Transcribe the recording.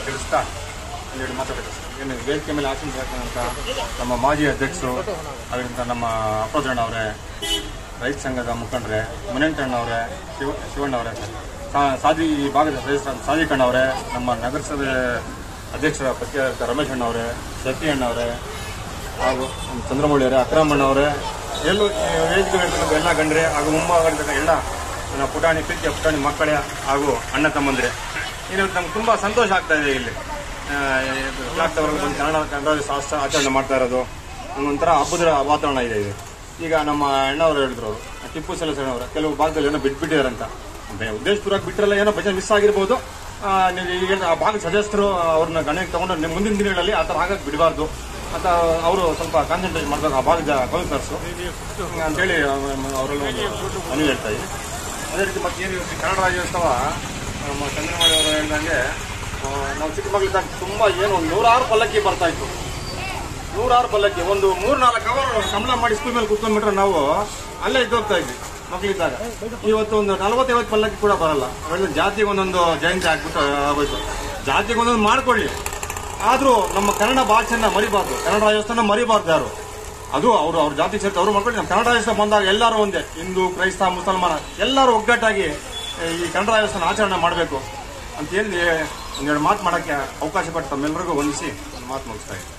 ತಿಳಿಸ್ತಾ ಒಂದೆರಡು ಮಾತಾಡಬೇಕು ಏನು ವೇದಿಕೆ ಮೇಲೆ ಆಶೀರ್ವಾದ ನಮ್ಮ ಮಾಜಿ ಅಧ್ಯಕ್ಷರು ಅದರಿಂದ ನಮ್ಮ ಅಪ್ಪೋಜಣ್ಣ ಅವರೇ ರೈತ ಸಂಘದ ಮುಖಂಡರೇ ಮುನೇಂಟಣ್ಣ ಅವರೇ ಶಿವ ಶಿವಣ್ಣ ಅವರೇ ಸಾ- ಸಾದಿ ಈ ಭಾಗದ ಸದಸ್ಯರಾದ ಸಾದಿಕಣ್ಣ ಅವರೇ ನಮ್ಮ ನಗರಸಭೆ ಅಧ್ಯಕ್ಷರ ಪತ್ರಿಕೆ ರಮೇಶ್ ಅಣ್ಣ ಅವರೇ ಶಕ್ತಿ ಅಣ್ಣ ಅವರೇ ಹಾಗೂ ನಮ್ಮ ಚಂದ್ರಮೌಳಿ ಅವರೇ ಅಕ್ರಮಣ್ಣ ಅವರೇ ಎಲ್ಲೂ ಈ ವೇದಿಕೆ ಮೇಲೆ ಎಲ್ಲ ಗಂಡ್ರೆ ಹಾಗೂ ಮುಂಭಾಗದ ಎಲ್ಲ ನನ್ನ ಪುಟಾಣಿ ಪ್ರೀತಿಯ ಪುಟಾಣಿ ಮಕ್ಕಳೇ ಹಾಗೂ ಅಣ್ಣ ತಮ್ಮಂದ್ರೆ ಇವತ್ತು ನಮ್ಗೆ ತುಂಬ ಸಂತೋಷ ಆಗ್ತಾ ಇದೆ ಇಲ್ಲಿ ಕ್ಲಾಸ್ತವರೆಗೂ ಬಂದು ಕನ್ನಡ ಕನ್ನಡ ಶಾಸ್ತ್ರ ಆಚರಣೆ ಮಾಡ್ತಾ ಇರೋದು ಒಂಥರ ಹಬ್ಬದ ವಾತಾವರಣ ಇದೆ ಇದು ಈಗ ನಮ್ಮ ಅಣ್ಣವರು ಹೇಳಿದ್ರು ಟಿಪ್ಪು ಸಲಸಣ್ಣ ಅವರು ಕೆಲವು ಭಾಗದಲ್ಲಿ ಏನೋ ಬಿಟ್ಬಿಟ್ಟಿದಾರಂತ ಬೆ- ಉದ್ದೇಶಪೂರ್ವಕ ಬಿಟ್ಟಿರಲ್ಲ ಏನೋ ಭಜನೆ ಮಿಸ್ ಆಗಿರ್ಬೋದು ಆ, ನೀವು ಈಗ ಆ ಭಾಗದ ಸದಸ್ಯರು ಅವ್ರನ್ನ ಗಣನೆಗೆ ತಗೊಂಡು ನಿಮ್ಮ ಮುಂದಿನ ದಿನಗಳಲ್ಲಿ ಆ ಥರ ಆಗಕ್ಕೆ ಬಿಡಬಾರ್ದು ಅಂತ ಅವರು ಸ್ವಲ್ಪ ಕಾನ್ಸಂಟ್ರೇಟ್ ಮಾಡ್ಬೇಕು ಆ ಭಾಗದ ಕೌನ್ಸಿಲರ್ಸು ಅಂತೇಳಿ ಅವರೆಲ್ಲ ಒಂದು ಮನವಿ ಹೇಳ್ತಾ ಇದ್ದೀನಿ ಅದೇ ರೀತಿ ಮತ್ತೆ ಏನು ಇವತ್ತು ಕನ್ನಡ ರಾಜ್ಯೋತ್ಸವ ನಮ್ಮ ಚಂದ್ರಮಾಳಿ ಅವರು ಹೇಳ್ದಂಗೆ ಆ, ನಾವು ಚಿಕ್ಕಮಗಳೂರಿದ್ದಾಗ ತುಂಬ ಏನು ಒಂದು ನೂರಾರು ಪಲ್ಲಕ್ಕಿ ಬರ್ತಾ ಇತ್ತು ನೂರಾರು ಪಲ್ಲಕ್ಕಿ ಒಂದು ಮೂರ್ ನಾಲ್ಕು ಅವರ್ ಸಂಬಳ ಮಾಡಿ ಸ್ಕೂಲ್ ಮೇಲೆ ಕೂತ್ಕೊಂಡ್ಬಿಟ್ರೆ ನಾವು ಅಲ್ಲೇ ಇದ್ದೋಗ್ತಾ ಇದ್ವಿ ಮಕ್ಕಳಿದ್ದಾಗ ಇವತ್ತು ಒಂದು ನಲವತ್ತೈವತ್ತು ಪಲ್ಲಕ್ಕಿ ಕೂಡ ಬರಲ್ಲ ಅವೆಲ್ಲ ಜಾತಿಗೆ ಒಂದೊಂದು ಜಯಂತಿ ಆಗ್ಬಿಟ್ಟು ಆಗೋಯ್ತು ಜಾತಿಗೆ ಒಂದೊಂದು ಮಾಡ್ಕೊಳ್ಳಿ ಆದ್ರೂ ನಮ್ಮ ಕನ್ನಡ ಭಾಷೆನ ಮರಿಬಾರ್ದು ಕನ್ನಡ ರಾಜ್ಯೋತ್ಸವನ ಮರಿಬಾರ್ದು ಯಾರು ಅದು ಅವರು ಅವ್ರ ಜಾತಿ ಸೇರ್ತು ಅವರು ಮಾಡ್ಕೊಳ್ಳಿ ನಮ್ಮ ಕನ್ನಡ ರಾಜ್ಯೋತ್ಸವ ಬಂದಾಗ ಎಲ್ಲರೂ ಒಂದೇ ಹಿಂದೂ ಕ್ರೈಸ್ತ ಮುಸಲ್ಮಾನ ಎಲ್ಲರೂ ಒಗ್ಗಟ್ಟಾಗಿ ಈ ಕನ್ನಡ ರಾಜ್ಯೋತ್ಸವನ ಆಚರಣೆ ಮಾಡಬೇಕು ಅಂತ ಹೇಳಿ ಒಂದೆರಡು ಮಾತು ಮಾಡೋಕ್ಕೆ ಅವಕಾಶ ಪಟ್ಟು ತಮ್ಮೆಲ್ಲರಿಗೂ ವಂದಿಸಿ ಒಂದು ಮಾತು ಮುಗಿಸ್ತಾ ಇದ್ದೀನಿ